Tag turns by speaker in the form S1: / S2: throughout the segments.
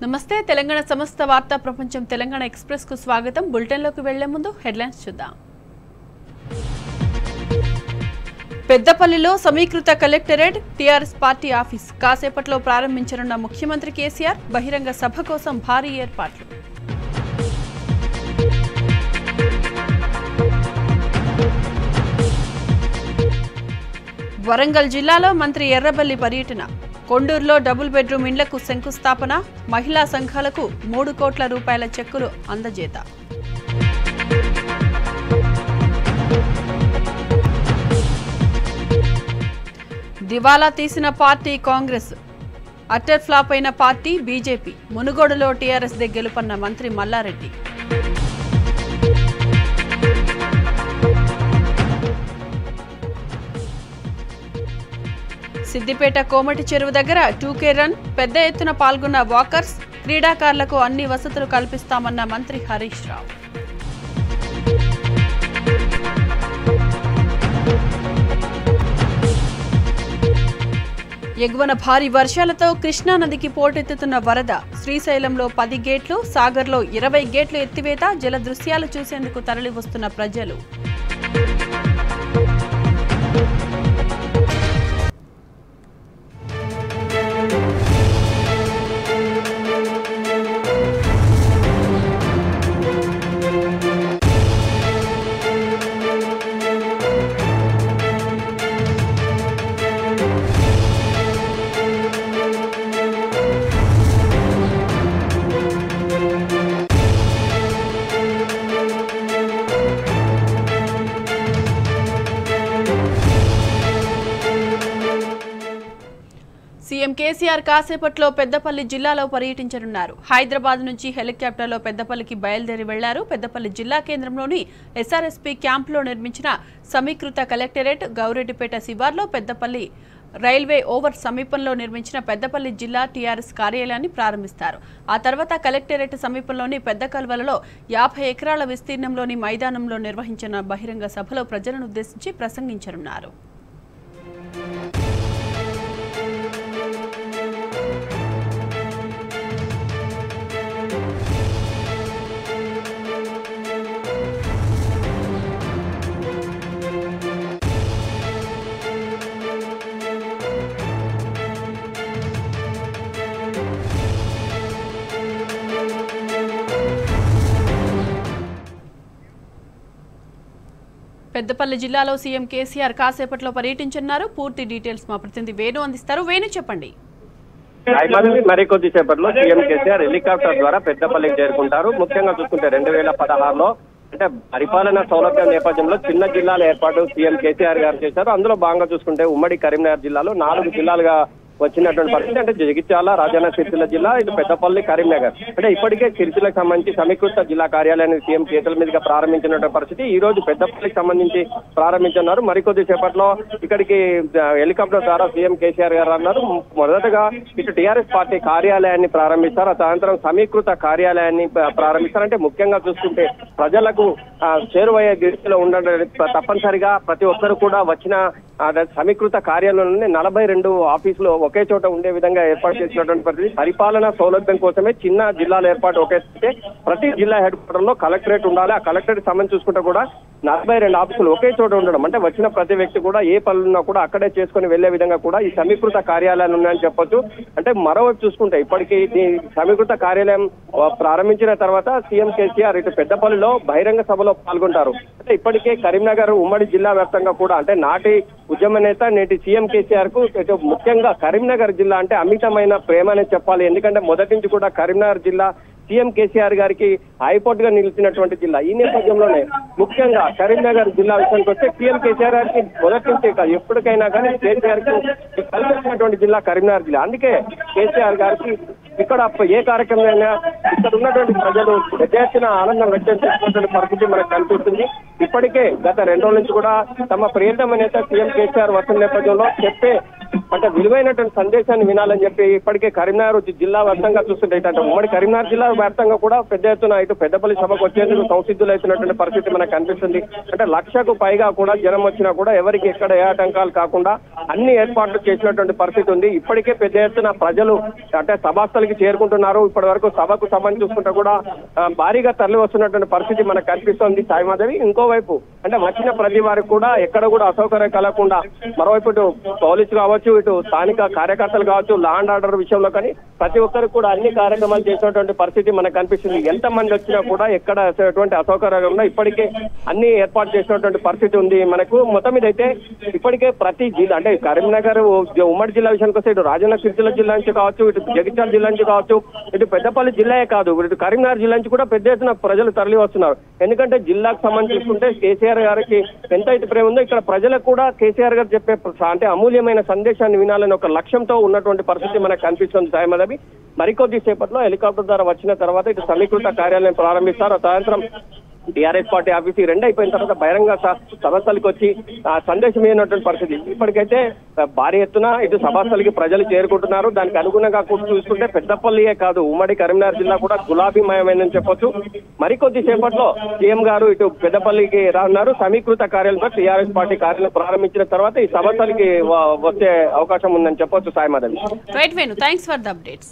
S1: నమస్తే తెలంగాణ సమస్త వార్తా ప్రపంచం తెలంగాణ ఎక్స్ప్రెస్ కు స్వాగతం బులెటిన్లోకి వెళ్లే ముందు హెడ్లైన్స్ చూద్దాం పెద్దపల్లిలో సమీకృత కలెక్టరేట్ టీఆర్ఎస్ పార్టీ ఆఫీస్ కాసేపట్లో ప్రారంభించనున్న ముఖ్యమంత్రి కేసీఆర్ బహిరంగ సభ కోసం భారీ ఏర్పాట్లు వరంగల్ జిల్లాలో మంత్రి ఎర్రబల్లి పర్యటన కొండూరులో డబుల్ బెడ్రూమ్ ఇండ్లకు శంకుస్థాపన మహిళా సంఘాలకు మూడు కోట్ల రూపాయల చెక్కులు అందజేత దివాలా తీసిన పార్టీ కాంగ్రెస్ అటర్ ఫ్లాప్ అయిన పార్టీ బీజేపీ మునుగోడులో టీఆర్ఎస్ దే గెలుపన్న మంత్రి మల్లారెడ్డి సిద్దిపేట కోమటి చెరువు దగ్గర టూకే రన్ పెద్ద ఎత్తున పాల్గొన్న వాకర్స్ క్రీడాకారులకు అన్ని వసతులు కల్పిస్తామన్న మంత్రి హరీష్ రావు ఎగువన భారీ వర్షాలతో కృష్ణానదికి పోటెత్తుతున్న వరద శ్రీశైలంలో పది గేట్లు సాగర్లో ఇరవై గేట్లు ఎత్తివేత జల దృశ్యాలు చూసేందుకు తరలివస్తున్న ప్రజలు సీఎం కేసీఆర్ కాసేపట్లో పెద్దపల్లి జిల్లాలో పర్యటించనున్నారు హైదరాబాద్ నుంచి హెలికాప్టర్లో పెద్దపల్లికి బయలుదేరి వెళ్లారు పెద్దపల్లి జిల్లా కేంద్రంలోని ఎస్ఆర్ఎస్పీ క్యాంపులో నిర్మించిన సమీకృత కలెక్టరేట్ గౌరెడ్డిపేట శివార్లో పెద్దపల్లి రైల్వే ఓవర్ సమీపంలో నిర్మించిన పెద్దపల్లి జిల్లా టీఆర్ఎస్ కార్యాలయాన్ని ప్రారంభిస్తారు ఆ తర్వాత కలెక్టరేట్ సమీపంలోని పెద్ద కల్వలలో యాభై ఎకరాల విస్తీర్ణంలోని మైదానంలో నిర్వహించిన బహిరంగ సభలో ప్రజలను ఉద్దేశించి ప్రసంగించనున్నారు పెద్దపల్లి జిల్లాలో సీఎం కేసీఆర్ కాసేపట్లో పర్యటించనున్నారు పూర్తి డీటెయిల్స్ మా ప్రతినిధి వేణు అందిస్తారు వేణు చెప్పండి
S2: మంది మరికొద్ది సేపట్లో సీఎం కేసీఆర్ హెలికాప్టర్ ద్వారా పెద్దపల్లికి చేరుకుంటారు ముఖ్యంగా చూసుకుంటే రెండు వేల పదహారులో అంటే పరిపాలన సౌలభ్యం నేపథ్యంలో చిన్న జిల్లాల ఏర్పాటు సీఎం కేసీఆర్ గారు చేశారు అందులో భాగంగా చూసుకుంటే ఉమ్మడి కరీంనగర్ జిల్లాలో నాలుగు జిల్లాలుగా వచ్చినటువంటి పరిస్థితి అంటే జగిత్యాల రాజన్న సిరిసిల్ల జిల్లా ఇది పెద్దపల్లి కరీంనగర్ అంటే ఇప్పటికే సిరిసిల్లకు సంబంధించి సమీకృత జిల్లా కార్యాలయాన్ని సీఎం చేతుల మీదుగా ప్రారంభించినటువంటి పరిస్థితి ఈ రోజు పెద్దపల్లికి సంబంధించి ప్రారంభించున్నారు మరికొద్ది సేపట్లో ఇక్కడికి ఆ, హెలికాప్టర్ ద్వారా సీఎం కేసీఆర్ గారు అన్నారు మొదటగా ఇటు టీఆర్ఎస్ పార్టీ కార్యాలయాన్ని ప్రారంభిస్తారు ఆ సాయంత్రం సమీకృత కార్యాలయాన్ని ప్ర- ప్రారంభిస్తారు అంటే ముఖ్యంగా చూసుకుంటే ప్రజలకు ఆ, చేరువయ్యే దిశలో ఉండడం తప్పనిసరిగా ప్రతి ఒక్కరు కూడా వచ్చిన ఆ, సమీకృత కార్యాలయంలోనే నలభై రెండు ఆఫీసులు ఒకే చోట ఉండే విధంగా ఏర్పాటు చేసినటువంటి పరిస్థితి పరిపాలన సౌలభ్యం కోసమే చిన్న జిల్లాల ఏర్పాటు ఒకే చోటే ప్రతి జిల్లా హెడ్ క్వార్టర్ లో కలెక్టరేట్ ఉండాలి ఆ కలెక్టరేట్ సంబంధించి చూసుకుంటే కూడా నలభై రెండు ఆఫీసులు ఒకే చోట ఉండడం అంటే వచ్చిన ప్రతి వ్యక్తి కూడా ఏ పనులున్నా కూడా అక్కడే చేసుకుని వెళ్లే విధంగా కూడా ఈ సమీకృత కార్యాలయాలు ఉన్నాయని చెప్పొచ్చు అంటే మరోవైపు చూసుకుంటే ఇప్పటికీ ఈ సమీకృత కార్యాలయం ఆ, ప్రారంభించిన తర్వాత సీఎం కేసీఆర్ ఇటు పెద్దపల్లిలో బహిరంగ సభలో పాల్గొంటారు అంటే ఇప్పటికే కరీంనగర్ ఉమ్మడి జిల్లా వ్యాప్తంగా కూడా అంటే నాటి ఉద్యమ నేత నేటి సీఎం కేసీఆర్ కు ఇటు ముఖ్యంగా కరీంనగర్ జిల్లా అంటే అమితమైన ప్రేమ అనే చెప్పాలి ఎందుకంటే మొదటి నుంచి కూడా కరీంనగర్ జిల్లా సీఎం కేసీఆర్ గారికి హైపోర్ట్ గా నిలిచినటువంటి జిల్లా ఈ నేపథ్యంలోనే ముఖ్యంగా కరీంనగర్ జిల్లా విషయానికి వస్తే సీఎం కేసీఆర్ గారికి మొదటి నుంచి కాదు ఎప్పటికైనా కానీ కేసీఆర్ కి కలిసి వచ్చినటువంటి జిల్లా కరీంనగర్ జిల్లా అందుకే కేసీఆర్ గారికి ఇక్కడ ఏ కార్యక్రమం అయినా ఇక్కడ ఉన్నటువంటి ప్రజలు పెద్ద ఎత్తున ఆనందం వ్యక్తం చేస్తున్నటువంటి పరిస్థితి మనకు కనిపిస్తుంది ఇప్పటికే గత రెండు రోజుల నుంచి కూడా తమ ప్రియతమ నేత సీఎం కేసీఆర్ వస్తున్న నేపథ్యంలో చెప్పే అంటే విలువైనటువంటి సందేశాన్ని వినాలని చెప్పి ఇప్పటికే కరీంనగర్ జిల్లా వ్యాప్తంగా చూస్తుంటే అంటే ఉమ్మడి కరీంనగర్ జిల్లా వ్యాప్తంగా కూడా పెద్ద ఎత్తున ఇటు పెద్దపల్లి సభకు వచ్చేందుకు సంసిద్ధులైతున్నటువంటి పరిస్థితి మనకు కనిపిస్తుంది అంటే లక్షకు పైగా కూడా జనం వచ్చినా కూడా ఎవరికి ఎక్కడ ఏ ఆటంకాలు కాకుండా అన్ని ఏర్పాట్లు చేసినటువంటి పరిస్థితి ఉంది ఇప్పటికే పెద్ద ఎత్తున ప్రజలు అంటే సభాస్థలికి చేరుకుంటున్నారు ఇప్పటి వరకు సభకు సభను చూసుకుంటే కూడా ఆ, భారీగా తరలి వస్తున్నటువంటి పరిస్థితి మనకు కనిపిస్తోంది సాయిమాధవి ఇంకోవైపు అంటే వచ్చిన ప్రతి వారికి కూడా ఎక్కడ కూడా అసౌకర్యం కలగకుండా మరోవైపు ఇటు పోలీసు కావచ్చు ఇటు స్థానిక కార్యకర్తలు కావచ్చు లా అండ్ ఆర్డర్ విషయంలో కానీ ప్రతి ఒక్కరికి కూడా అన్ని కార్యక్రమాలు చేసినటువంటి పరిస్థితి మనకు కనిపిస్తుంది ఎంత మంది వచ్చినా కూడా ఎక్కడ ఎటువంటి అసౌకర్యాలు ఉన్నా ఇప్పటికే అన్ని ఏర్పాటు చేసినటువంటి పరిస్థితి ఉంది మనకు మొత్తం మీద అయితే ఇప్పటికే ప్రతి జిల్లా అంటే కరీంనగర్ ఉమ్మడి జిల్లా విషయానికి వస్తే ఇటు రాజన్న సిరిసిల్ల జిల్లా నుంచి కావచ్చు ఇటు జగిత్యాల జిల్లా నుంచి కావచ్చు ఇటు పెద్దపల్లి జిల్లాయే కాదు ఇటు కరీంనగర్ జిల్లా నుంచి కూడా పెద్ద ఎత్తున ప్రజలు తరలి వస్తున్నారు ఎందుకంటే జిల్లాకు సంబంధించి చూసుకుంటే కేసీఆర్ గారికి ఎంత అయితే ప్రేమ ఉందో ఇక్కడ ప్రజలకు కూడా కేసీఆర్ గారు చెప్పే ప్ర- అంటే అమూల్యమైన సందేశాన్ని వినాలని ఒక లక్ష్యంతో ఉన్నటువంటి పరిస్థితి మనకు కనిపిస్తుంది సాయమదవి మరికొద్ది సేపట్లో హెలికాప్టర్ ద్వారా వచ్చిన తర్వాత ఇటు సమీకృత కార్యాలయం ప్రారంభిస్తారు ఆ సాయంత్రం టీఆర్ఎస్ పార్టీ ఆఫీస్ ఈ రెండు అయిపోయిన తర్వాత బహిరంగ స- సభస్థలికి వచ్చి ఆ సందేశం అయినటువంటి పరిస్థితి ఇప్పటికైతే ఆ, భారీ ఎత్తున ఇటు సభాస్థలికి ప్రజలు చేరుకుంటున్నారు దానికి అనుగుణంగా కూడా చూసుకుంటే పెద్దపల్లియే కాదు ఉమ్మడి కరీంనగర్ జిల్లా కూడా గులాబీమయమైందని చెప్పొచ్చు మరికొద్ది సేపట్లో సీఎం గారు ఇటు పెద్దపల్లికి రానున్నారు సమీకృత కార్యాలయంలో టీఆర్ఎస్ పార్టీ కార్యాలయం ప్రారంభించిన తర్వాత ఈ సభస్థలికి వ- వచ్చే అవకాశం ఉందని చెప్పొచ్చు Saimadhavi
S1: right Venu thanks for the updates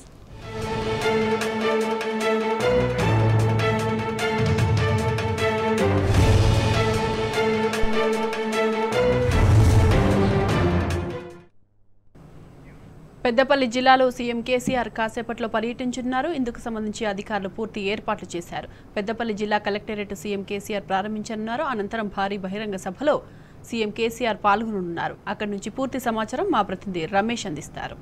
S1: Peddapalli జిల్లాలో సీఎం కేసీఆర్ కాసేపట్లో పర్యటించనున్నారు ఇందుకు సంబంధించి అధికారులు పూర్తి ఏర్పాట్లు చేశారు పెద్దపల్లి జిల్లా కలెక్టరేట్ సీఎం కేసీఆర్ ప్రారంభించనున్నారు అనంతరం భారీ బహిరంగ సభలో సీఎం కేసీఆర్ పాల్గొనున్నారు అక్కడి నుంచి పూర్తి సమాచారం మా ప్రతినిధి రమేష్ అందిస్తారు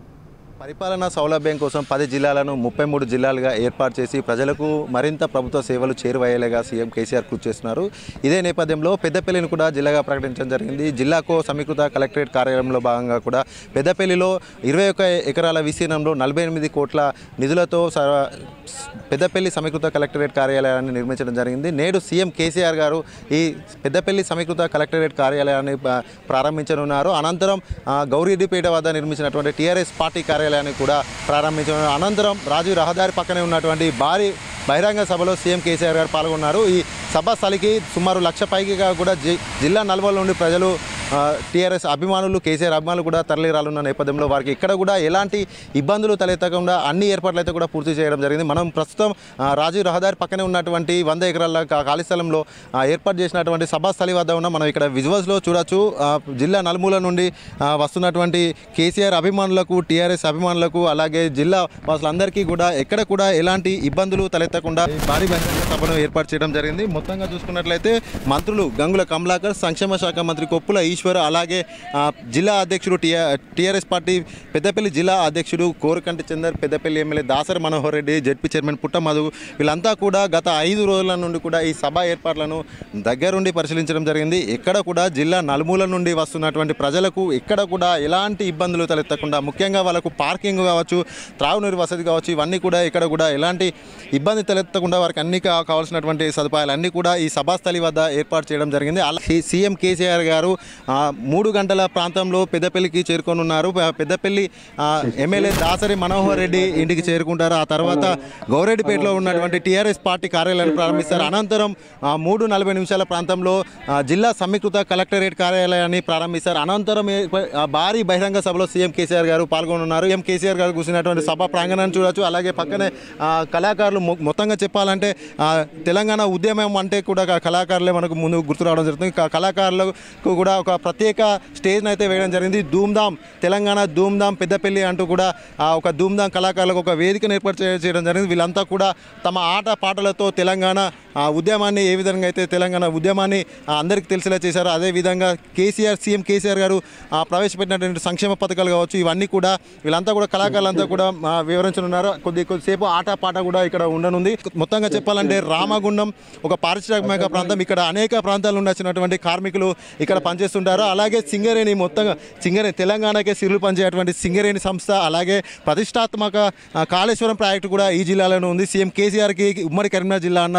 S3: పరిపాలనా సౌలభ్యం కోసం పది జిల్లాలను ముప్పై మూడు జిల్లాలుగా ఏర్పాటు చేసి ప్రజలకు మరింత ప్రభుత్వ సేవలు చేరువయ్యేలాగా సీఎం కేసీఆర్ కృషి చేస్తున్నారు ఇదే నేపథ్యంలో పెద్దపల్లిని కూడా జిల్లాగా ప్రకటించడం జరిగింది జిల్లాకు సమీకృత కలెక్టరేట్ కార్యాలయంలో భాగంగా కూడా పెద్దపల్లిలో ఇరవై ఒక్క ఎకరాల విస్తీర్ణంలో నలభై ఎనిమిది కోట్ల నిధులతో స- పెద్దపల్లి సమీకృత కలెక్టరేట్ కార్యాలయాన్ని నిర్మించడం జరిగింది నేడు సీఎం కేసీఆర్ గారు ఈ పెద్దపల్లి సమీకృత కలెక్టరేట్ కార్యాలయాన్ని ప- ప్రారంభించనున్నారు అనంతరం ఆ, గౌరీడిపేట వద్ద నిర్మించినటువంటి టీఆర్ఎస్ పార్టీ కార్యాలయాన్ని కూడా ప్రారంభించనున్నారు అనంతరం రాజీవ్ రహదారి పక్కనే ఉన్నటువంటి భారీ బహిరంగ సభలో సీఎం కేసీఆర్ గారు పాల్గొన్నారు ఈ సభ స్థలికి సుమారు లక్ష పైగా కూడా జి- జిల్లా నలువల నుండి ప్రజలు టీఆర్ఎస్ అభిమానులు కేసీఆర్ అభిమానులు కూడా తరలి రానున్న నేపథ్యంలో వారికి ఇక్కడ కూడా ఎలాంటి ఇబ్బందులు తలెత్తకుండా అన్ని ఏర్పాట్లు అయితే కూడా పూర్తి చేయడం జరిగింది మనం ప్రస్తుతం ఆ, రాజీవ్ రహదారి పక్కనే ఉన్నటువంటి వంద ఎకరాల కా- ఖాళీ స్థలంలో ఆ, ఏర్పాటు చేసినటువంటి సభా స్థలి వద్ద ఉన్న మనం ఇక్కడ విజువల్స్లో చూడొచ్చు ఆ, జిల్లా నలుమూల నుండి ఆ, వస్తున్నటువంటి కేసీఆర్ అభిమానులకు టీఆర్ఎస్ అభిమానులకు అలాగే జిల్లా వాసులందరికీ కూడా ఎక్కడ కూడా ఎలాంటి ఇబ్బందులు తలెత్తకుండా ఈ భారీ బహిరంగ సభను ఏర్పాటు చేయడం జరిగింది మొత్తంగా చూసుకున్నట్లయితే మంత్రులు గంగుల కమలాకర్ సంక్షేమ శాఖ మంత్రి కొప్పుల ఈశ్వర్ అలాగే ఆ, జిల్లా అధ్యక్షుడు టీఆర్ టీఆర్ఎస్ పార్టీ పెద్దపల్లి జిల్లా అధ్యక్షుడు Korukanti Chander Peddapalli MLA Dasari Manohar Reddy ZP chairman Putta Madhu వీళ్ళంతా కూడా గత ఐదు రోజుల నుండి కూడా ఈ సభ ఏర్పాట్లను దగ్గరుండి పరిశీలించడం జరిగింది ఎక్కడ కూడా జిల్లా నలుమూల నుండి వస్తున్నటువంటి ప్రజలకు ఎక్కడ కూడా ఎలాంటి ఇబ్బందులు తలెత్తకుండా ముఖ్యంగా వాళ్ళకు పార్కింగ్ కావచ్చు త్రాగునీరు వసతి కావచ్చు ఇవన్నీ కూడా ఇక్కడ కూడా ఎలాంటి ఇబ్బంది తలెత్తకుండా వారికి అన్ని కా- కావాల్సినటువంటి సదుపాయాలు అన్నీ కూడా ఈ సభాస్థలి వద్ద ఏర్పాటు చేయడం జరిగింది అలా సి- సీఎం కేసీఆర్ గారు ఆ, మూడు గంటల ప్రాంతంలో పెద్దపల్లికి చేరుకోనున్నారు పె- పెద్దపల్లి ఆ, ఎమ్మెల్యే దాసరి మనోహర్ రెడ్డి ఇంటికి చేరుకుంటారు ఆ తర్వాత గౌరెడ్డిపేటలో ఉన్నటువంటి టీఆర్ఎస్ పార్టీ కార్యాలయాన్ని ప్రారంభిస్తారు అనంతరం ఆ, మూడు నలభై నిమిషాల ప్రాంతంలో ఆ, జిల్లా సమీకృత కలెక్టరేట్ కార్యాలయాన్ని ప్రారంభిస్తారు అనంతరం ఏ- ఆ, భారీ బహిరంగ సభలో సీఎం కేసీఆర్ గారు పాల్గొనున్నారు సీఎం కేసీఆర్ గారు కూర్చున్నటువంటి సభ ప్రాంగణాన్ని చూడొచ్చు అలాగే పక్కనే ఆ, కళాకారులు మొ- మొత్తంగా చెప్పాలంటే ఆ, తెలంగాణ ఉద్యమం అంటే కూడా క- కళాకారులే మనకు ముందు గుర్తు రావడం జరుగుతుంది క- కళాకారులకు కూడా ఒక ప్రత్యేక స్టేజ్ని అయితే వేయడం జరిగింది ధూమ్ధామ్ తెలంగాణ ధూమ్ధామ్ పెద్దపల్లి అంటూ కూడా ఆ, ఒక ధూమ్ధామ్ కళాకారులకు ఒక వేదికను ఏర్పాటు చే- చేయడం జరిగింది వీళ్ళంతా కూడా తమ ఆట పాటలతో తెలంగాణ ఆ, ఉద్యమాన్ని ఏ విధంగా అయితే తెలంగాణ ఉద్యమాన్ని ఆ, అందరికీ తెలిసేలా చేశారో అదే విధంగా కేసీఆర్ సీఎం కేసీఆర్ గారు ఆ, ప్రవేశపెట్టినటువంటి సంక్షేమ పథకాలు కావచ్చు ఇవన్నీ కూడా వీళ్ళంతా కూడా కళాకారులంతా కూడా ఆ, వివరించనున్నారు కొద్ది కొద్దిసేపు ఆట పాట కూడా ఇక్కడ ఉండనుంది మొత్తంగా చెప్పాలంటే రామగుండం ఒక పారిశ్రామిక ప్రాంతం ఇక్కడ అనేక ప్రాంతాల నుండి వచ్చినటువంటి కార్మికులు ఇక్కడ పనిచేస్తుంటారు అలాగే సింగరేణి మొత్తంగా సింగరేణి తెలంగాణకే సిరులు పనిచేయటువంటి సింగరేణి సంస్థ అలాగే ప్రతిష్టాత్మక ఆ, కాళేశ్వరం ప్రాజెక్టు కూడా ఈ జిల్లాలోనే ఉంది సీఎం కేసీఆర్కి ఉమ్మడి కరీంనగర్ జిల్లా అన్న పెద్దపల్లి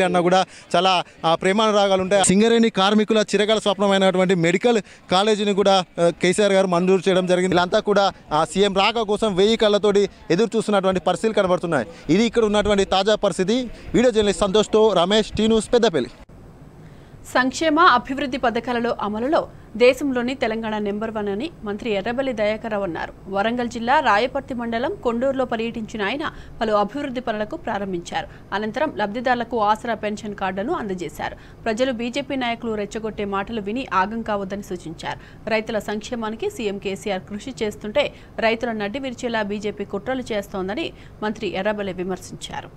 S3: సింగరేణి అన్న కూడా చాలా ఆ, ప్రేమానురాగాలు ఉంటాయి సింగరేణి కార్మికుల చిరకాల స్వప్నమైనటువంటి మెడికల్ కాలేజీని కూడా ఆ, కేసీఆర్ గారు మంజూరు చేయడం జరిగింది వీళ్ళంతా కూడా ఆ సీఎం రాక కోసం వెయ్యి కళ్ళతోటి ఎదురు చూస్తున్నటువంటి పరిస్థితులు కనబడుతున్నాయి ఇది ఇక్కడ ఉన్నటువంటి తాజా పరిస్థితి వీడియో జర్నలిస్ట్ సంతోష్తో రమేష్ టీ న్యూస్ పెద్దపల్లి
S1: సంక్షేమ అభివృద్ధి పథకాలలో అమలులో దేశంలోని తెలంగాణ నెంబర్ వన్ అని మంత్రి ఎర్రబెల్లి దయాకర్రావు అన్నారు వరంగల్ జిల్లా రాయపర్తి మండలం కొండూరులో పర్యటించిన ఆయన పలు అభివృద్ధి పనులకు ప్రారంభించారు అనంతరం లబ్ధిదారులకు ఆసరా పెన్షన్ కార్డును అందజేశారు ప్రజలు బీజేపీ నాయకులు రెచ్చగొట్టే మాటలు విని ఆగం కావద్దని సూచించారు రైతుల సంక్షేమానికి సీఎం కేసీఆర్ కృషి చేస్తుంటే రైతుల నడ్డి విరిచేలా బీజేపీ కుట్రలు చేస్తోందని మంత్రి ఎర్రబెల్లి విమర్శించారు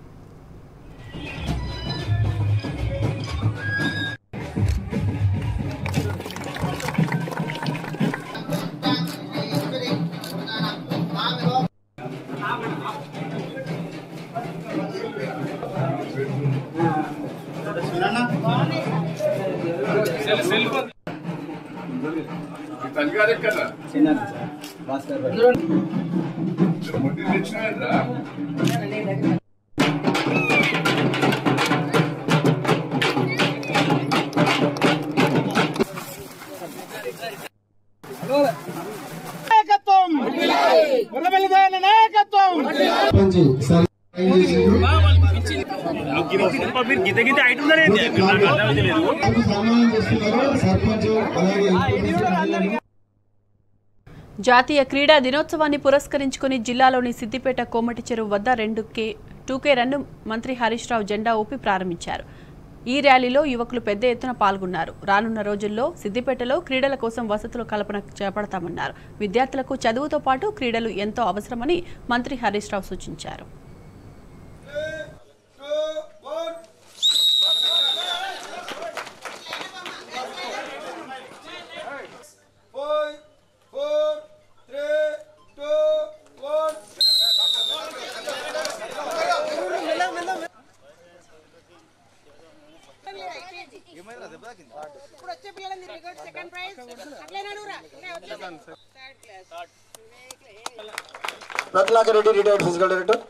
S4: నాయకత్వం ఎర్రబెల్లిదాయన నాయకత్వం
S5: నుంచి సరి చేసిండ్రు. నాకు సన్మానం చేస్తున్నారు సర్పంచ్ అలాగే ఎంపీటీసీ
S1: జాతీయ క్రీడా దినోత్సవాన్ని పురస్కరించుకుని జిల్లాలోని సిద్దిపేట కోమటి చెరువు వద్ద రెండు కే టూకే రన్ను మంత్రి హరీష్ రావు జెండా ఊపి ప్రారంభించారు ఈ ర్యాలీలో యువకులు పెద్ద ఎత్తున పాల్గొన్నారు రానున్న రోజుల్లో సిద్దిపేటలో క్రీడల కోసం వసతుల కల్పన చేపడతామన్నారు విద్యార్థులకు చదువుతో పాటు క్రీడలు ఎంతో అవసరమని మంత్రి హరీష్ రావు సూచించారు
S6: ఇప్పుడు వచ్చే పిల్లలని రికార్డ్ సెకండ్ ప్రైజ్ అట్లే నడురా third class
S5: Ratnakar Reddy retired physical director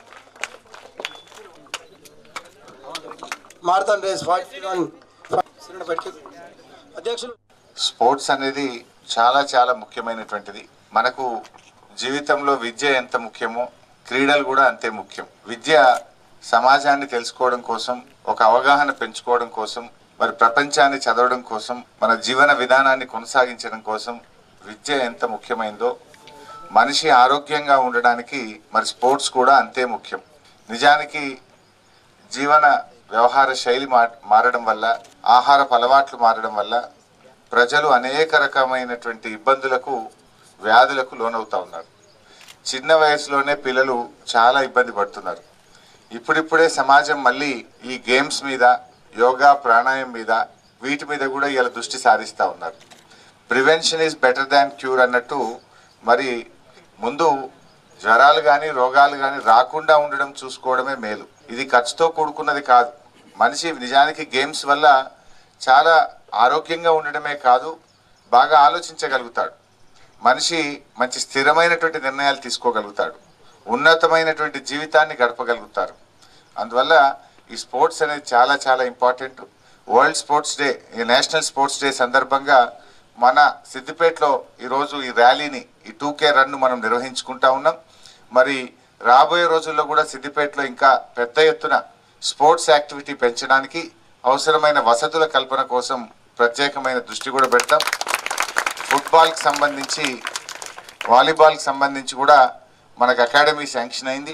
S5: marathon race forty one అధ్యక్షులు
S7: స్పోర్ట్స్ అనేది చాలా చాలా ముఖ్యమైనటువంటిది మనకు జీవితంలో విద్య ఎంత ముఖ్యమో క్రీడలు కూడా అంతే ముఖ్యం విద్య సమాజాన్ని తెలుసుకోవడం కోసం ఒక అవగాహన పెంచుకోవడం కోసం మరి ప్రపంచాన్ని చదవడం కోసం మన జీవన విధానాన్ని కొనసాగించడం కోసం విద్య ఎంత ముఖ్యమైందో మనిషి ఆరోగ్యంగా ఉండడానికి మరి స్పోర్ట్స్ కూడా అంతే ముఖ్యం నిజానికి జీవన వ్యవహార శైలి మా- మారడం వల్ల ఆహారపు అలవాట్లు మారడం వల్ల ప్రజలు అనేక రకమైనటువంటి ఇబ్బందులకు వ్యాధులకు లోనవుతా ఉన్నారు చిన్న వయసులోనే పిల్లలు చాలా ఇబ్బంది పడుతున్నారు ఇప్పుడిప్పుడే సమాజం మళ్ళీ ఈ గేమ్స్ మీద యోగా ప్రాణాయామం మీద వీటి మీద కూడా ఇలా దృష్టి సారిస్తూ ఉన్నారు prevention is better than cure అన్నట్టు మరి ముందు జ్వరాలు కానీ రోగాలు కానీ రాకుండా ఉండడం చూసుకోవడమే మేలు ఇది ఖర్చుతో కూడుకున్నది కాదు మనిషి నిజానికి గేమ్స్ వల్ల చాలా ఆరోగ్యంగా ఉండడమే కాదు బాగా ఆలోచించగలుగుతాడు మనిషి మంచి స్థిరమైనటువంటి నిర్ణయాలు తీసుకోగలుగుతాడు ఉన్నతమైనటువంటి జీవితాన్ని గడపగలుగుతారు అందువల్ల ఈ స్పోర్ట్స్ అనేది చాలా చాలా ఇంపార్టెంట్ వరల్డ్ స్పోర్ట్స్ డే ఈ నేషనల్ స్పోర్ట్స్ డే సందర్భంగా మన సిద్దిపేటలో ఈరోజు ఈ ర్యాలీని ఈ టూ కే రన్ను మనం నిర్వహించుకుంటా ఉన్నాం మరి రాబోయే రోజుల్లో కూడా సిద్దిపేటలో ఇంకా పెద్ద ఎత్తున స్పోర్ట్స్ యాక్టివిటీ పెంచడానికి అవసరమైన వసతుల కల్పన కోసం ప్రత్యేకమైన దృష్టి కూడా పెడతాం ఫుట్బాల్కి సంబంధించి వాలీబాల్కి సంబంధించి కూడా మనకు అకాడమీ శాంక్షన్ అయింది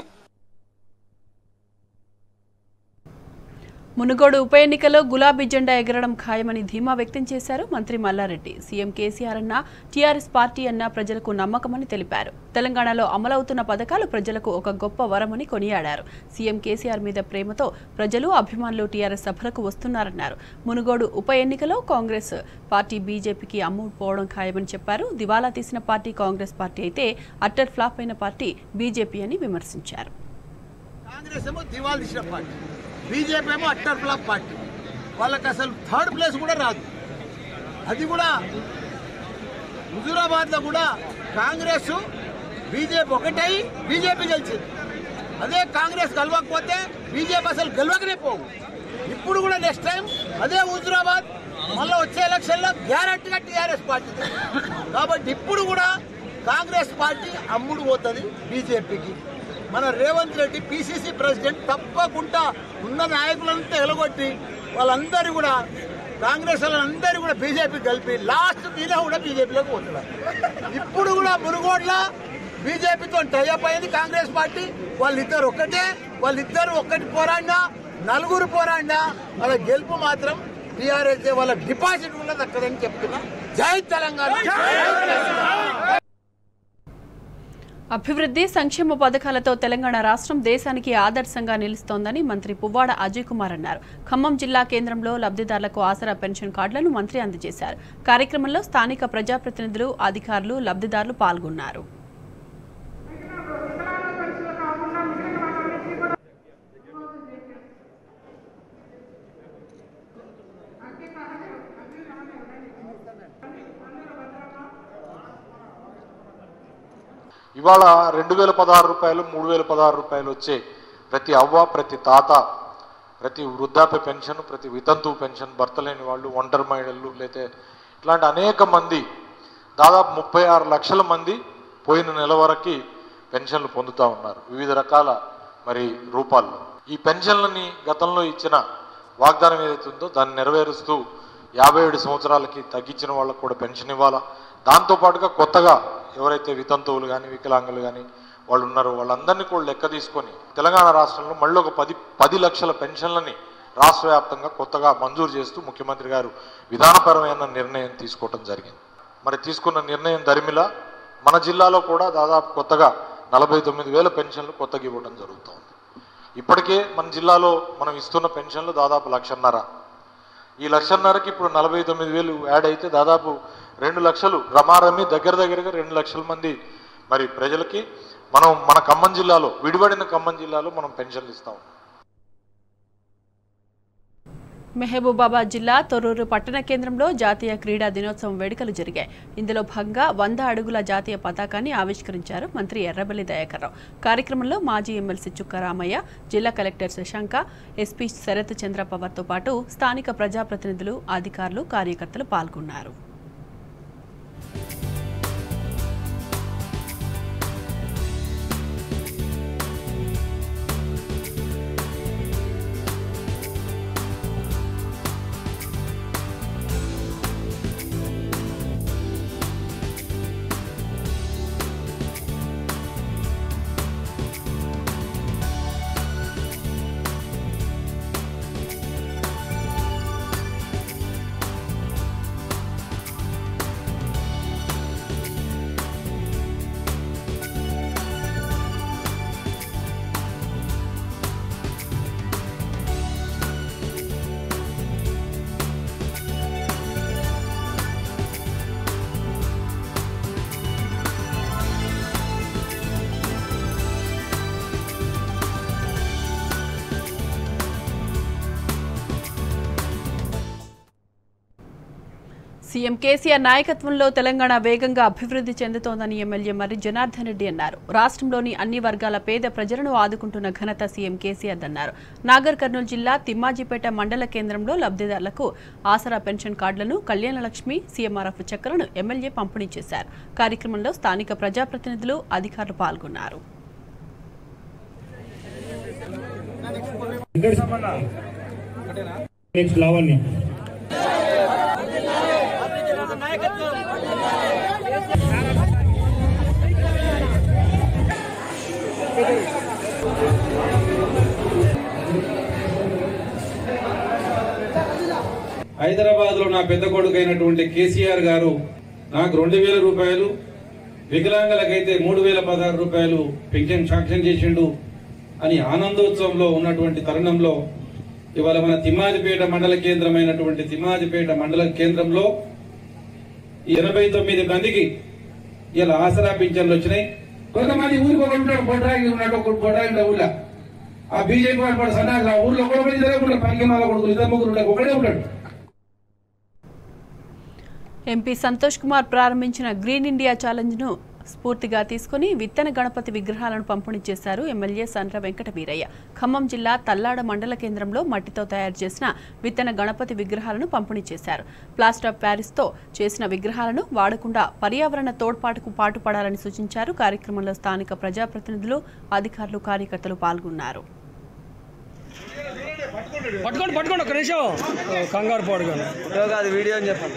S1: మునుగోడు ఉప ఎన్నికలో గులాబీ జెండా ఎగరడం ఖాయమని ధీమా వ్యక్తం చేశారు మంత్రి మల్లారెడ్డి సీఎం కేసీఆర్ అన్న టీఆర్ఎస్ పార్టీ అన్న ప్రజలకు నమ్మకమని తెలిపారు తెలంగాణలో అమలవుతున్న పథకాలు ప్రజలకు ఒక గొప్ప వరమని కొనియాడారు సీఎం కేసీఆర్ మీద ప్రేమతో ప్రజలు అభిమానులు టీఆర్ఎస్ సభలకు వస్తున్నారన్నారు మునుగోడు ఉప ఎన్నికలో కాంగ్రెస్ పార్టీ బీజేపీకి అమ్ముడుపోవడం ఖాయమని చెప్పారు దివాలా తీసిన పార్టీ కాంగ్రెస్ పార్టీ అయితే అట్టర్ ఫ్లాప్ అయిన పార్టీ బీజేపీ అని విమర్శించారు
S4: కాంగ్రెస్ ఏమో దివాల్ తీసిన పార్టీ బీజేపీ ఏమో అట్టర్ ఫ్లాప్ పార్టీ వాళ్ళకి అసలు థర్డ్ ప్లేస్ కూడా రాదు అది కూడా హుజూరాబాద్ లో కూడా కాంగ్రెస్ బీజేపీ ఒకటై బీజేపీ గెలిచింది అదే కాంగ్రెస్ గెలవకపోతే బీజేపీ అసలు గెలవకనే పోవు ఇప్పుడు కూడా నెక్స్ట్ టైం అదే హుజురాబాద్ మళ్ళీ వచ్చే ఎలక్షన్లో గ్యారంటీగా టీఆర్ఎస్ పార్టీ కాబట్టి ఇప్పుడు కూడా కాంగ్రెస్ పార్టీ అమ్ముడు పోతుంది బీజేపీకి మన రేవంత్ రెడ్డి పిసిసి ప్రెసిడెంట్ తప్పకుండా ఉన్న నాయకులంతా ఎలగొట్టి వాళ్ళందరూ కూడా కాంగ్రెస్ వాళ్ళందరూ కూడా బీజేపీ కలిపి లాస్ట్ దీనే కూడా బీజేపీలోకి పోతున్నారు ఇప్పుడు కూడా మునుగోడ్ల బీజేపీతో టైఅప్ అయింది కాంగ్రెస్ పార్టీ వాళ్ళిద్దరు ఒక్కటే వాళ్ళిద్దరు ఒక్కటి పోరాడినా నలుగురు పోరాడినా వాళ్ళ గెలుపు మాత్రం టీఆర్ఎస్ వాళ్ళ డిపాజిట్ కూడా దక్కదని చెప్తున్నా జై తెలంగాణ జై తెలంగాణ.
S1: అభివృద్ధి సంక్షేమ పథకాలతో తెలంగాణ రాష్ట్రం దేశానికి ఆదర్శంగా నిలుస్తోందని మంత్రి పువ్వాడ అజయ్ కుమార్ అన్నారు ఖమ్మం జిల్లా కేంద్రంలో లబ్ధిదారులకు ఆసరా పెన్షన్ కార్డులను మంత్రి అందజేశారు కార్యక్రమంలో స్థానిక ప్రజాప్రతినిధులు అధికారులు లబ్ధిదారులు పాల్గొన్నారు
S8: ఇవాళ రెండు వేల పదహారు రూపాయలు మూడు వేల పదహారు రూపాయలు వచ్చే ప్రతి అవ్వ ప్రతి తాత ప్రతి వృద్ధాప్య పెన్షన్ ప్రతి వితంతు పెన్షన్ భర్త లేని వాళ్ళు ఒంటరి మహిళలు లేతే ఇట్లాంటి అనేక మంది దాదాపు ముప్పై ఆరు లక్షల మంది పోయిన నెల వరకు పెన్షన్లు పొందుతూ ఉన్నారు వివిధ రకాల మరి రూపాల్లో ఈ పెన్షన్లని గతంలో ఇచ్చిన వాగ్దానం ఏదైతే ఉందో దాన్ని నెరవేరుస్తూ యాభై ఏడు సంవత్సరాలకి తగ్గించిన వాళ్ళకు కూడా పెన్షన్ ఇవ్వాలా దాంతోపాటుగా కొత్తగా ఎవరైతే వితంతువులు కానీ వికలాంగులు కానీ వాళ్ళు ఉన్నారో వాళ్ళందరినీ కూడా లెక్క తీసుకొని తెలంగాణ రాష్ట్రంలో మళ్ళీ ఒక పది పది లక్షల పెన్షన్లని రాష్ట్ర వ్యాప్తంగా కొత్తగా మంజూరు చేస్తూ ముఖ్యమంత్రి గారు విధానపరమైన నిర్ణయం తీసుకోవటం జరిగింది మరి తీసుకున్న నిర్ణయం దరిమిలా మన జిల్లాలో కూడా దాదాపు కొత్తగా నలభై తొమ్మిది వేల పెన్షన్లు కొత్తగా ఇవ్వడం జరుగుతోంది ఇప్పటికే మన జిల్లాలో మనం ఇస్తున్న పెన్షన్లు దాదాపు లక్షన్నర ఈ లక్షన్నరకి ఇప్పుడు నలభై తొమ్మిది వేలు యాడ్ అయితే దాదాపు రెండు లక్షలు రమారమి దగ్గర దగ్గరగా రెండు లక్షల మంది మరి ప్రజలకి మనం మన ఖమ్మం జిల్లాలో విడిపడిన ఖమ్మం జిల్లాలో మనం పెన్షన్లు ఇస్తాం
S1: మెహబూబాబాద్ జిల్లా తొర్రూరు పట్టణ కేంద్రంలో జాతీయ క్రీడా దినోత్సవం వేడుకలు జరిగాయి ఇందులో భాగంగా వంద అడుగుల జాతీయ పతాకాన్ని ఆవిష్కరించారు మంత్రి ఎర్రబెల్లి దయాకర్రావు కార్యక్రమంలో మాజీ ఎమ్మెల్సీ చుక్క రామయ్య జిల్లా కలెక్టర్ శశాంక ఎస్పీ శరత్ చంద్ర పవర్తో పాటు స్థానిక ప్రజాప్రతినిధులు అధికారులు కార్యకర్తలు పాల్గొన్నారు సీఎం కేసీఆర్ నాయకత్వంలో తెలంగాణ వేగంగా అభివృద్ధి చెందుతోందని ఎమ్మెల్యే మర్రి జనార్దన్ రెడ్డి అన్నారు రాష్ట్రంలోని అన్ని వర్గాల పేద ప్రజలను ఆదుకుంటున్న ఘనత సీఎం కేసీఆర్ అన్నారు నాగర్ కర్నూలు జిల్లా తిమ్మాజిపేట మండల కేంద్రంలో లబ్ధిదారులకు ఆసరా పెన్షన్ కార్డులను కళ్యాణలక్ష్మి సీఎంఆర్ఎఫ్ చెక్కులను ఎమ్మెల్యే పంపిణీ చేశారు కార్యక్రమంలో స్థానిక ప్రజాప్రతినిధులు అధికారులు పాల్గొన్నారు
S9: నెక్స్ట్ లావణ్య
S10: హైదరాబాద్ లో నా పెద్ద కొడుకు అయినటువంటి కేసీఆర్ గారు నాకు రెండు వేల రూపాయలు వికలాంగులకైతే మూడు వేల పదహారు రూపాయలు పెన్షన్ శాంక్షన్ చేసిండు అని ఆనందోత్సవంలో ఉన్నటువంటి తరుణంలో ఇవాళ మన తిమ్మాజిపేట మండల కేంద్రమైనటువంటి తిమ్మాజిపేట మండల కేంద్రంలో ఈ ఎనభై తొమ్మిది మందికి ఇలా ఆసరా పింఛన్లు వచ్చినాయి కొంతమంది ఊరికి ఒకటి ఉంటాడు బొడ్రాయి ఉన్నాడు ఒక బొడ్రాయి ఉంటాడు ఊళ్ళో ఆ బీజేపీ వాడు సన్నాసి ఆ ఊర్లో కూడా పోయి ఇద్దరే ఉంటాడు పనికి మాల కొడుకులు ఇద్దరు ముగ్గురు ఉంటాడు ఒకడే ఉంటాడు
S1: ఎంపీ సంతోష్ కుమార్ ప్రారంభించిన గ్రీన్ ఇండియా ఛాలెంజ్ ను స్ఫూర్తిగా తీసుకుని విత్తన గణపతి విగ్రహాలను పంపిణీ చేశారు ఎమ్మెల్యే సండ్ర వెంకట వీరయ్య ఖమ్మం జిల్లా తల్లాడ మండల కేంద్రంలో మట్టితో తయారు చేసిన విత్తన గణపతి విగ్రహాలను పంపిణీ చేశారు ప్లాస్టర్ ఆఫ్ ప్యారిస్తో చేసిన విగ్రహాలను వాడకుండా పర్యావరణ తోడ్పాటుకు పాటుపడాలని సూచించారు కార్యక్రమంలో స్థానిక ప్రజాప్రతినిధులు అధికారులు కార్యకర్తలు పాల్గొన్నారు
S9: పట్టుకోండి పట్టుకోండి ఒక నిమిషం ఓ, కంగారు పాడుగాను అది వీడియో అని చెప్పండి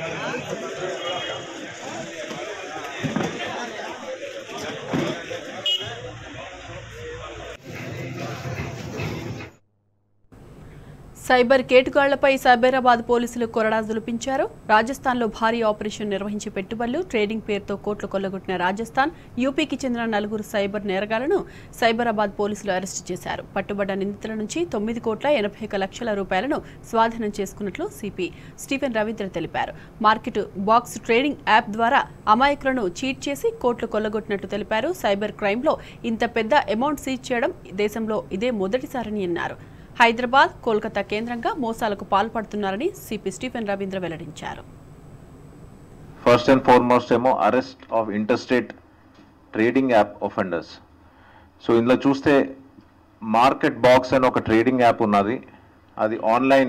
S1: సైబర్ కేటుగాళ్లపై సైబరాబాద్ పోలీసులు కొరడా జులిపించారు రాజస్థాన్లో భారీ ఆపరేషన్ నిర్వహించి పెట్టుబడులు ట్రేడింగ్ పేరుతో కోట్లు కొల్లగొట్టిన రాజస్థాన్ యూపీకి చెందిన నలుగురు సైబర్ నేరగాళ్లను సైబరాబాద్ పోలీసులు అరెస్టు చేశారు పట్టుబడ్డ నిందితుల నుంచి తొమ్మిది కోట్ల ఎనభై ఒక లక్షల రూపాయలను స్వాధీనం చేసుకున్నట్లు సిపి స్టీఫెన్ రవీంద్ర తెలిపారు మార్కెట్ బాక్స్ ట్రేడింగ్ యాప్ ద్వారా అమాయకులను చీట్ చేసి కోట్లు కొల్లగొట్టినట్టు తెలిపారు సైబర్ క్రైమ్లో ఇంత పెద్ద అమౌంట్ సీజ్ చేయడం దేశంలో ఇదే మొదటిసారని అన్నారు హైదరాబాద్ కోల్కతా కేంద్రంగా మోసాలకు పాల్పడుతున్నారని సిపి స్టీఫెన్ రవీంద్ర వెల్లడించారు
S11: ఫస్ట్ అండ్ ఫార్మోస్ట్ ఏమో arrest of interstate trading app offenders so ఇందులో చూస్తే మార్కెట్ బాక్స్ అని ఒక ట్రేడింగ్ యాప్ ఉన్నది అది ఆన్లైన్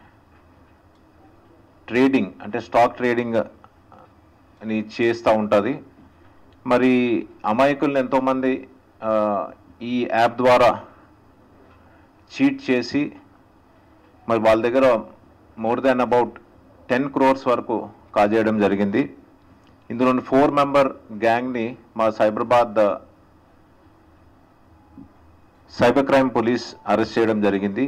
S11: ట్రేడింగ్ అంటే స్టాక్ ట్రేడింగ్ అని చేస్తూ ఉంటుంది మరి అమాయకులను ఎంతోమంది ఆ, ఈ యాప్ ద్వారా చీట్ చేసి మరి వాళ్ళ దగ్గర more than about ten crores వరకు కాజేయడం జరిగింది ఇందులో ఫోర్ మెంబర్ గ్యాంగ్ని మా Cyberabad cyber crime police arrest చేయడం జరిగింది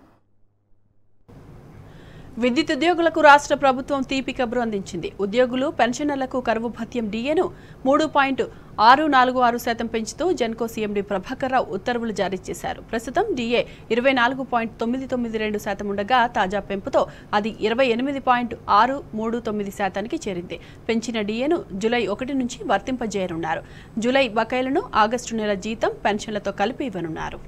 S1: విద్యుత్ ఉద్యోగులకు రాష్ట్ర ప్రభుత్వం తీపి కబురు అందించింది ఉద్యోగులు పెన్షనర్లకు కరువు భత్యం డిఏను మూడు పాయింట్ ఆరు నాలుగు ఆరు శాతం పెంచుతూ జెన్కో సీఎండీ ప్రభాకర్ రావు ఉత్తర్వులు జారీ చేశారు ప్రస్తుతం డిఏ ఇరవై నాలుగు పాయింట్ తొమ్మిది తొమ్మిది రెండు శాతం ఉండగా తాజా పెంపుతో అది ఇరవై ఎనిమిది పాయింట్ ఆరు మూడు తొమ్మిది శాతానికి చేరింది పెంచిన డిఏను జూలై ఒకటి నుంచి వర్తింపజేయనున్నారు జూలై బకాయిలను ఆగస్టు నెల జీతం పెన్షన్లతో కలిపి ఇవ్వనున్నారు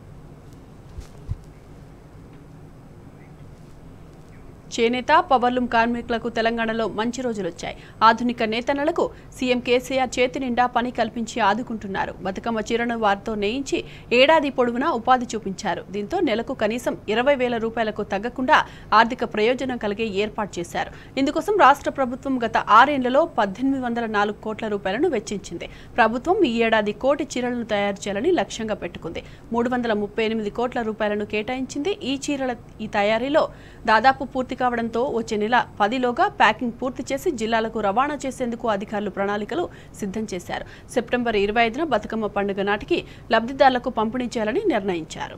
S1: చేనేత పవర్లూమ్ కార్మికులకు తెలంగాణలో మంచి రోజులొచ్చాయి ఆధునిక నేతన్నలకు సీఎం కేసీఆర్ చేతి నిండా పని కల్పించి ఆదుకుంటున్నారు బతుకమ్మ చీరను వారితో నేయించి ఏడాది పొడవునా ఉపాధి చూపించారు దీంతో నెలకు కనీసం ఇరవై వేల రూపాయలకు తగ్గకుండా ఆర్థిక ప్రయోజనం కలిగే ఏర్పాటు చేశారు ఇందుకోసం రాష్ట్ర ప్రభుత్వం గత ఆరేళ్లలో పద్దెనిమిది వందల నాలుగు కోట్ల రూపాయలను వెచ్చించింది ప్రభుత్వం ఈ ఏడాది కోటి చీరలను తయారు చేయాలని లక్ష్యంగా పెట్టుకుంది మూడు వందల ముప్పై ఎనిమిది కోట్ల రూపాయలను కేటాయించింది ఈ చీరల ఈ తయారీలో దాదాపు పూర్తి కావడంతో వచ్చే నెల పదిలోగా ప్యాకింగ్ పూర్తి చేసి జిల్లాలకు రవాణా చేసేందుకు అధికారులు ప్రణాళికలు సిద్ధం చేశారు సెప్టెంబర్ ఇరవై ఐదున బతుకమ్మ పండుగ నాటికి లబ్ధిదారులకు పంపిణీ చేయాలని నిర్ణయించారు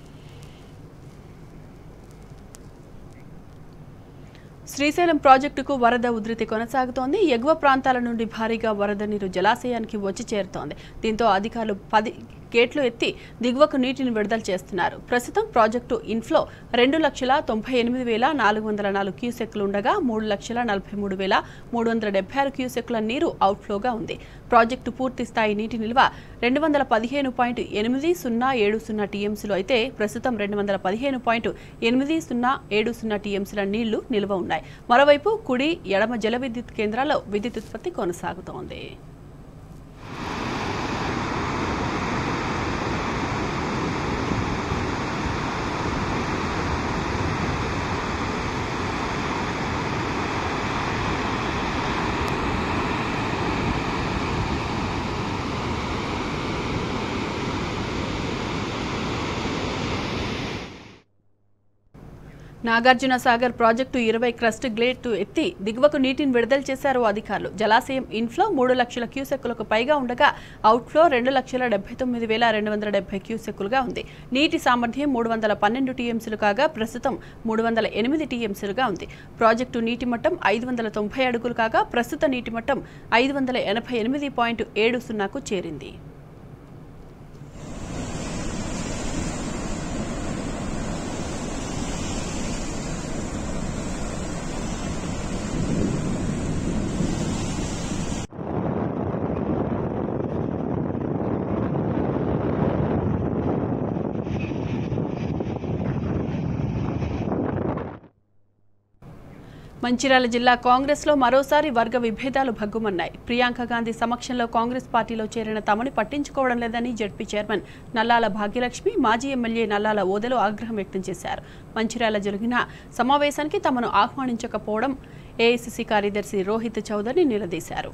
S1: శ్రీశైలం ప్రాజెక్టుకు వరద ఉధృతి కొనసాగుతోంది ఎగువ ప్రాంతాల నుండి భారీగా వరద నీరు జలాశయానికి వచ్చి చేరుతోంది దీంతో అధికారులు పది గేట్లు ఎత్తి దిగువకు నీటిని విడుదల చేస్తున్నారు ప్రస్తుతం ప్రాజెక్టు ఇన్ఫ్లో రెండు లక్షల తొంభై ఎనిమిది వేల నాలుగు వందల నాలుగు క్యూసెక్లు ఉండగా మూడు లక్షల నలభై మూడు వేల మూడు వందల డెబ్బై ఆరు క్యూసెక్ల నీరు అవుట్ఫ్లోగా ఉంది ప్రాజెక్టు పూర్తి స్థాయి నీటి నిల్వ రెండు వందల పదిహేను పాయింట్ ఎనిమిది సున్నా ఏడు సున్నా టీఎంసీలు అయితే ప్రస్తుతం రెండు వందల పదిహేను పాయింట్ ఎనిమిది సున్నా ఏడు సున్నా టీఎంసీల నీళ్లు నిల్వ ఉన్నాయి మరోవైపు కుడి ఎడమ జల విద్యుత్ కేంద్రాల్లో విద్యుత్ ఉత్పత్తి కొనసాగుతోంది నాగార్జున సాగర్ ప్రాజెక్టు ఇరవై క్రస్ట్ గ్లేటు ఎత్తి దిగువకు నీటిని విడుదల చేశారు అధికారులు జలాశయం ఇన్ఫ్లో మూడు లక్షల క్యూసెక్కులకు పైగా ఉండగా అవుట్ఫ్లో రెండు లక్షల డెబ్బై తొమ్మిది వేల రెండు వందల డెబ్బై క్యూసెక్కులుగా ఉంది నీటి సామర్థ్యం మూడు వందల పన్నెండు టీఎంసీలు కాగా ప్రస్తుతం మూడు వందల ఎనిమిది టీఎంసీలుగా ఉంది ప్రాజెక్టు నీటి మట్టం ఐదు వందల తొంభై అడుగులు కాగా ప్రస్తుత నీటి మట్టం ఐదు వందల ఎనభై ఎనిమిది పాయింట్ ఏడు సున్నాకు చేరింది మంచిర్యాల జిల్లా కాంగ్రెస్లో మరోసారి వర్గ విభేదాలు భగ్గుమన్నాయి ప్రియాంక గాంధీ సమక్షంలో కాంగ్రెస్ పార్టీలో చేరిన తమని పట్టించుకోవడం లేదని జడ్పీ చైర్మన్ నల్లాల భాగ్యలక్ష్మి మాజీ ఎమ్మెల్యే నల్లాల ఓదెలో ఆగ్రహం వ్యక్తం చేశారు మంచిర్యాల జరిగిన సమావేశానికి తమను ఆహ్వానించకపోవడం ఏఐసిసి కార్యదర్శి రోహిత్ చౌదరి నిలదీశారు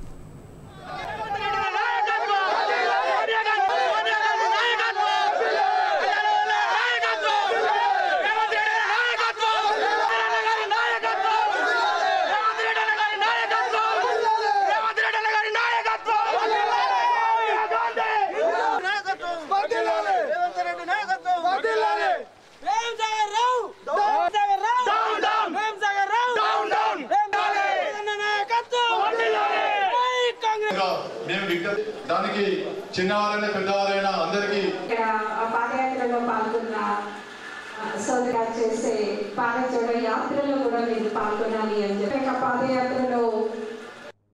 S5: మేము విజ్ఞప్తి దానికి చిన్నవారైనా పెద్దవారైనా అందరికీ
S12: ఇక్కడ ఆ పాదయాత్రలో పాల్గొన్న ఆ, సోదరు చేసే పాదయాత్ర యాత్రలో కూడా మీరు పాల్గొనాలి అని చెప్పి ఇక పాదయాత్ర